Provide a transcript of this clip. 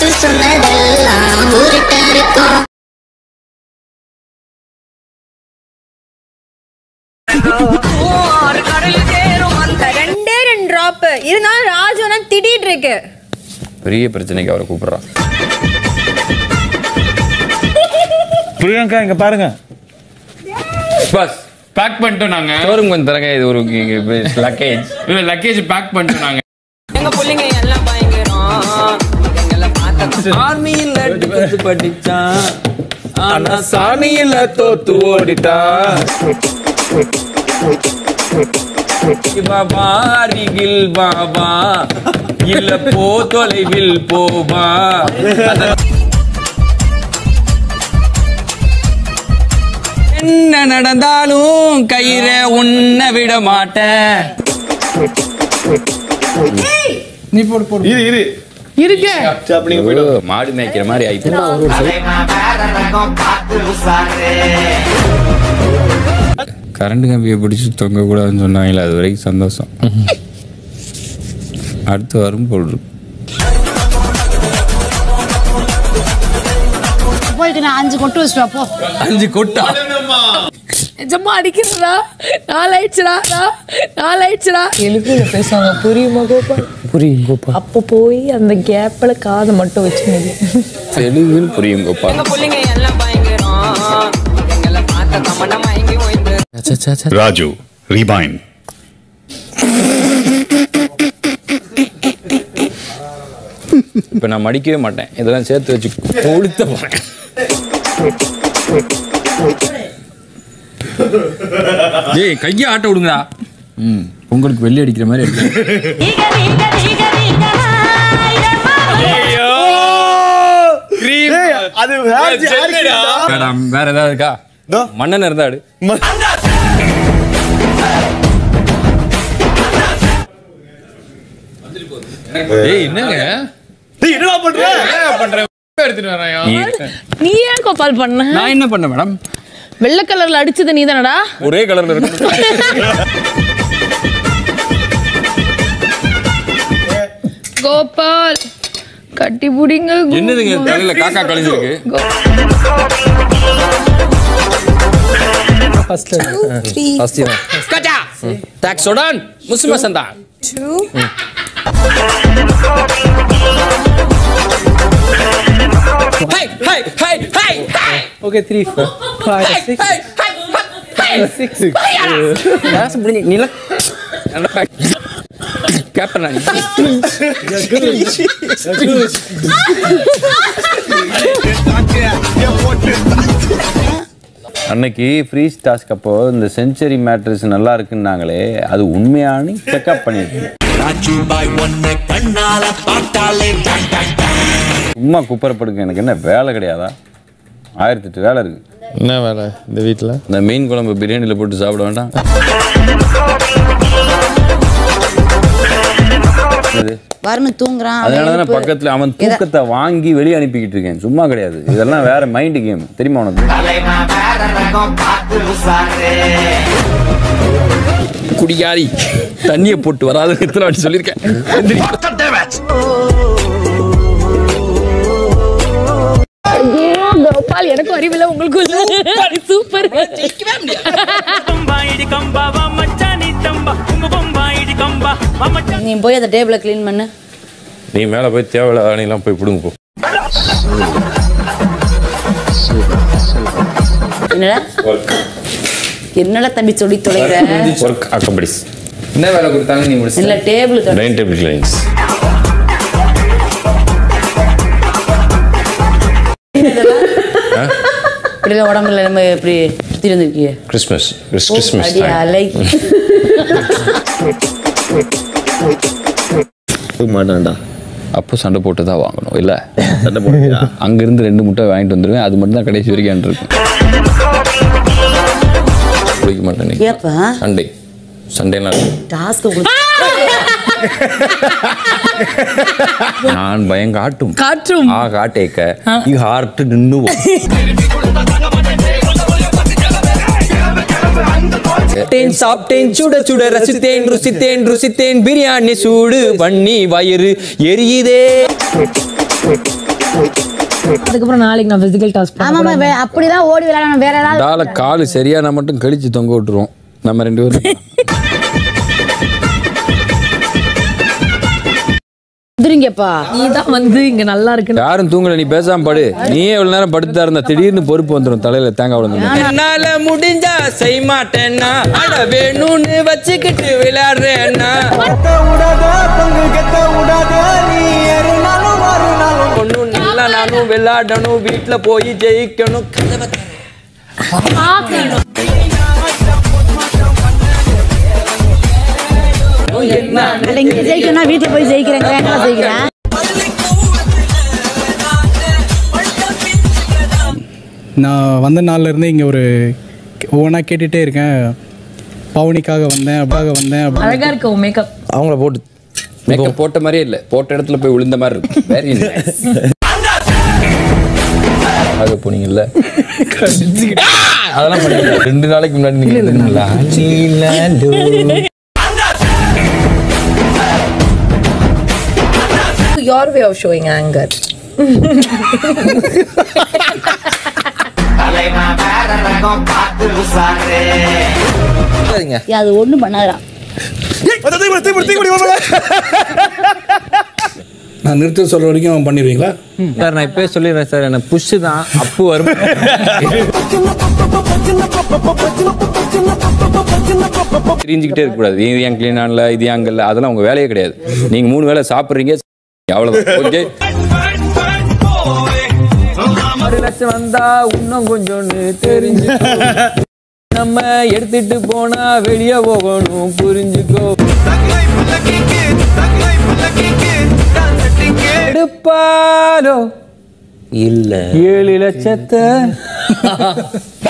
மனசு சொன்னதெல்லாம் ஊருட்ட இருக்கும் ரெண்டே ரெண்டு டிராப் இருந்தாலும் ராஜுனா திட்டிட்டு இருக்கு பெரிய பிரச்சனைக்கு அவரை கூப்பிடுறான் பிரியங்கா இங்க பாருங்க பஸ் பேக் பண்ணிட்டோம் நாங்க ஷோரூம் கொஞ்சம் தரங்க இது ஒரு லக்கேஜ் இல்ல லக்கேஜ் பேக் பண்ணிட்டோம் நாங்க எங்க பிள்ளைங்க எல்லாம் பயங்கரம் எங்களை பார்த்த ஆர்மியில் பத்து படிச்சான் ஆனா சாணியில தோத்து ஓடிட்டான் பாபா அருகில் பாபா இல்ல போ தொலைவில் போவா என்ன நடந்தாலும் கயிற உன்ன விட மாட்டேன் இரு இரு இருக்கு சரி, அப்ப நீங்க போயிட்டு வாங்க. மாடு மேய்க்கிற மாதிரி ஆயிட்டு கரண்ட் கம்பியை பிடிச்சி தொங்க கூடாதுன்னு சொன்னாங்களே அது வரைக்கும் சந்தோஷம் அடுத்து வரும் போடு போயிட்டு நான் அஞ்சு கொட்டு வச்சுட்டு வா, போ அஞ்சு கொட்டா நிஜமா அடிக்கிறதா நாலு ஆயிடுச்சுடா நாலு ஆயிடுச்சுடா எழுப்புல பேசுவாங்க புரியுமா கோபால் புரியும் கோப்பா அப்போ போய் அந்த கேப்ல காதை மட்டும் வச்சு முடியும் தெலுங்குன்னு புரியும் கோப்பா எங்க பிள்ளைங்க எல்லாம் பயங்கரம் எங்களை பார்த்த கமண்டம் மயங்கி ஓய்ந்து ராஜு ரிபைன் இப்போ நான் மடிக்கவே மாட்டேன் இதெல்லாம் சேர்த்து வச்சு கொளுத்த போறேன் ஏய் கையை ஆட்ட விடுங்கடா ம் உங்களுக்கு வெள்ளி அடிக்கிற மாதிரி அடிக்கிறேன் ஏய், அது வேற யாருக்குடா? வேடாம், வேற ஏதாவது இருக்கா இதோ. மன்னன் இருந்தாடு ஏய் என்னங்க டேய், என்னடா பண்ற பண்றேன் எடுத்துட்டு வரேன் நீ- நீ ஏன் கோபால் பண்ண நான் என்ன பண்ணேன் மேடம் வெள்ளை கலர்ல அடிச்சது நீ தானடா ஒரே கலர்ல இருக்கு கோபால் கட்டி புடிங்க என்னதுங்க தலையில காக்கா கழிஞ்சிருக்கு கச்சா டாக் சோடான் முஸ்லிம் சந்தான் ஹை ஹை ஹை ஹை ஹை okay three four five six ஹை ஹை ஹை சிக்ஸ் கிளாஸ் முடிஞ்சு நீல கேப்டன் அணி அன்னைக்கு ஃப்ரீஸ் டாஸ்க் அப்போ இந்த செஞ்சுரி மேட்ரஸ் நல்லா இருக்குன்னாங்களே அது உண்மையானு செக்அப் பண்ணிருக்கேன் சும்மா குப்பரப்படுங்க எனக்கு என்ன வேலை கிடையாதா ஆயிரத்தி எட்டு வேலை இருக்கு என்ன வேலை இந்த வீட்டுல இந்த மீன் குழம்பு பிரியாணியில் போட்டு சாப்பிட வேண்டாம் என்னது? வருண் தூங்குறான் அவன் அதனால தானே எழுப்பு. பக்கத்துல அவன் தூக்கத்தை வாங்கி வெளியே அனுப்பிக்கிட்டு இருக்கேன் சும்மா கிடையாது இதெல்லாம் வேற மைண்ட் கேம் தெரியுமா உனக்கு குடியாரி தண்ணியை போட்டு வராது எத்தனை வாட்டி சொல்லியிருக்கேன் எந்திரி. கோபால் எனக்கும் அறிவில்லை உங்களுக்கு சூப்பர் நீ போய் அந்த டேபிளை க்ளீன் பண்ணு நீ மேல போய் தேவையில்ல அணிலாம் போய் பிடுங்க போ என்னடா என்னடா தம்பி சொல்லி தொலைகிற ஒர்க் அக்கம்படிஸ் என்ன வேலை கொடுத்தாங்க நீ இல்ல முடிச்சு டேபிள் டைனிங் டேபிள் கிளைன்ஸ் இப்படி உடம்புல நம்ம இப்படி சுத்தி வந்திருக்கிய கிறிஸ்மஸ் கிறிஸ்மஸ் அடி அலை மாட்டான்டா அப்போ சண்டை போட்டு தான் வாங்கணும் இல்ல சண்டை போடுறியா அங்கிருந்து ரெண்டு முட்டை வாங்கிட்டு வந்துருவேன் அது மட்டும் தான் கடைசி வரைக்கும் என்கிட்ட இருக்கும் குடிக்க மாட்டேன் நீ. ஏப்பா சண்டே சண்டேலாம் டாஸ்க் நான் பயம் காட்டும் காற்றும் ஆ காட்டேக்க ಈ ಹಾರ್ಟ್ ನಿನ್ನು சாப்பிட்டேன் சாப்பிட்டேன் சுட சுட ரசித்தேன் ருசித்தேன் ருசித்தேன் பிரியாணி சூடு பண்ணி வயிறு எரியுதே அதுக்கப்புறம் நாளைக்கு நான் பிசிக்கல் டாஸ்க் ஆமாமா வே- அப்படிதான் ஓடி விளையாடணும் வேற ஏதாவது டால காலு சரியான மட்டும் கழிச்சு தொங்க விட்டுருவோம் நம்ம ரெண்டு பேரும் வந்துருங்கப்பா நீ தான் வந்து இங்க நல்லா இருக்கு யாரும் தூங்கல நீ பேசாம படு நீயே இவ்வளவு நேரம் படுத்தா இருந்தா திடீர்னு பொறுப்பு வந்துடும் தலையில தேங்காய் விழுந்து என்னால முடிஞ்சா செய்ய மாட்டேன்னா அட வேணும்னு வச்சுக்கிட்டு விளையாடுறேன்னா ஒன்னும் நல்லா நானும் விளையாடணும் வீட்டுல போய் ஜெயிக்கணும் கதவை தர. என்ன இல்ல, இங்க ஜெயிக்கணும் வீட்டுல போய் ஜெயிக்கிறேன் எங்க ஜெயிக்கிறேன் நான் வந்த நாள்ல இருந்து இங்கே ஒரு ஒவ்வொன்றா கேட்டுகிட்டே இருக்கேன் பவுனிக்காக வந்தேன் அப்பாக வந்தேன் அப்படி அழகா இருக்கு உன் மேக்கப் அவங்கள போட்டு மேக்கப் போட்ட மாதிரியே இல்ல போட்ட இடத்துல போய் விழுந்த மாதிரி இருக்கு வெரி அது போனீங்கல்ல அதெல்லாம் பண்ணீங்க ரெண்டு நாளைக்கு முன்னாடி நீங்க இருந்தீங்களா? your way of showing anger ஏய், அது ஒண்ணும் பண்ணாதான் நான் நிறுத்த சொல்கிற வரைக்கும் அவன் பண்ணிடுவீங்களா சார் நான் இப்பவே சொல்லிடுறேன் சார் எனக்கு புஷ் தான் அப்பு வரும் தெரிஞ்சுக்கிட்டே இருக்கக்கூடாது இது ஏன் க்ளீன் ஆனல இது ஏங்கல்ல அதெல்லாம் உங்க வேலையே கிடையாது நீங்க மூணு வேளை சாப்பிட்றீங்க அவ்வளவுதான் ஓகே ஆறு லட்சம் வந்தா இன்னும் கொஞ்சோன்னு தெரிஞ்சு நம்ம எடுத்துட்டு போனா வெளியே போகணும் புரிஞ்சுக்கோ எடுப்பாலோ இல்ல ஏழு லட்சத்தை